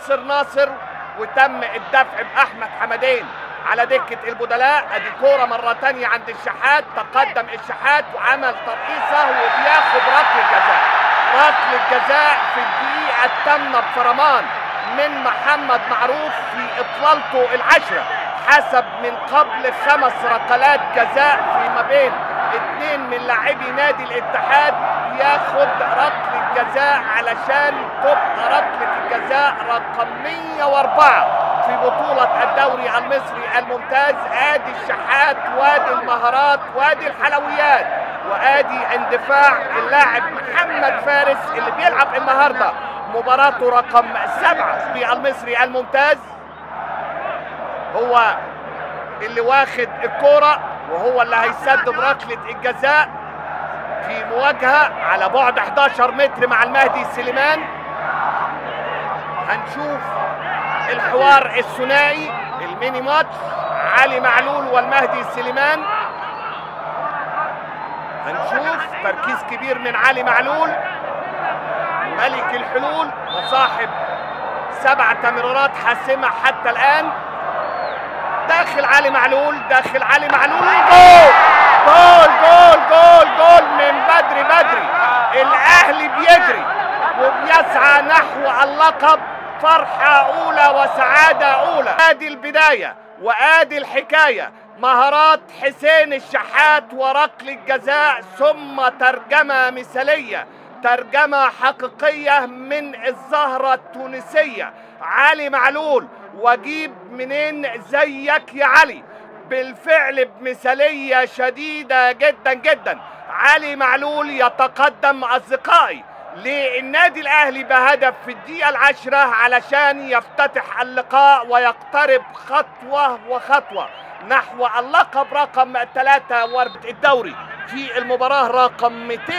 ناصر ناصر وتم الدفع باحمد حمدين على دكه البدلاء ادي كوره مره تانية عند الشحات تقدم الشحات وعمل ترقيصه وبياخد ركله الجزاء ركله الجزاء في الدقيقه الثامنه بفرمان من محمد معروف في اطلالته العشره حسب من قبل خمس ركلات جزاء فيما بين اثنين من لاعبي نادي الاتحاد ياخد ركله جزاء علشان تبقى ركله الجزاء رقم 104 في بطولة الدوري المصري الممتاز ادي الشحات وادي المهارات وادي الحلويات وادي اندفاع اللاعب محمد فارس اللي بيلعب النهارده مباراته رقم سبعة في المصري الممتاز هو اللي واخد الكرة وهو اللي هيسدد ركلة الجزاء في مواجهة على بعد 11 متر مع المهدي سليمان هنشوف الحوار الثنائي الميني ماتش علي معلول والمهدي سليمان هنشوف تركيز كبير من علي معلول ملك الحلول وصاحب سبع تمريرات حاسمة حتى الآن داخل علي معلول داخل علي معلول جول جول جول جول جول من بدري بدري الاهلي بيجري وبيسعى نحو اللقب فرحة أولى وسعادة أولى آدي البداية وآدي الحكاية مهارات حسين الشحات وركل الجزاء ثم ترجمة مثالية ترجمة حقيقية من الزهرة التونسية علي معلول واجيب منين زيك يا علي بالفعل بمثالية شديدة جدا جدا علي معلول يتقدم أصدقائي للنادي الأهلي بهدف في الدقيقة العشرة علشان يفتتح اللقاء ويقترب خطوة وخطوة نحو اللقب رقم 3 الدوري في المباراة رقم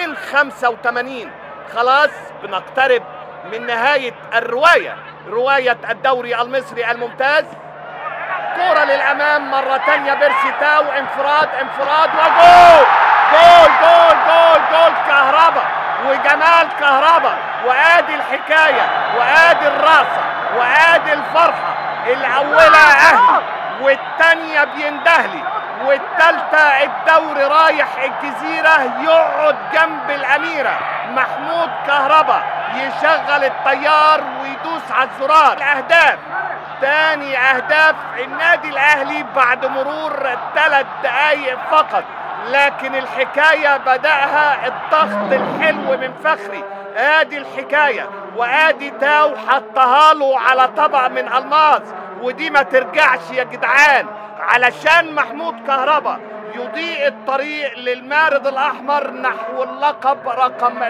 285 خلاص بنقترب من نهاية الرواية رواية الدوري المصري الممتاز كرة للأمام مرة تانية بيرسي تاو انفراد انفراد وجول جول جول جول جول كهربا وجمال كهربا وادي الحكاية وادي الراسة وادي الفرحة الأولى أهلي والتانية بيندهلي والتالتة الدوري رايح الجزيرة يقعد جنب الأميرة محمود كهربا يشغل الطيار ويدوس على الزرار الأهداف تاني أهداف النادي الأهلي بعد مرور ثلاث دقايق فقط لكن الحكاية بدأها الضغط الحلو من فخري ادي الحكاية وادي تاو حطها له على طبق من الماس ودي ما ترجعش يا جدعان علشان محمود كهربا يضيء الطريق للمارد الأحمر نحو اللقب رقم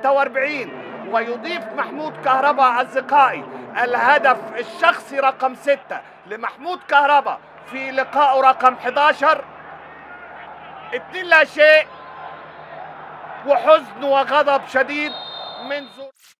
43 ويضيف محمود كهربا أصدقائي الهدف الشخصي رقم 6 لمحمود كهربا في لقائه رقم 11 اتنين لا شيء وحزن وغضب شديد من زور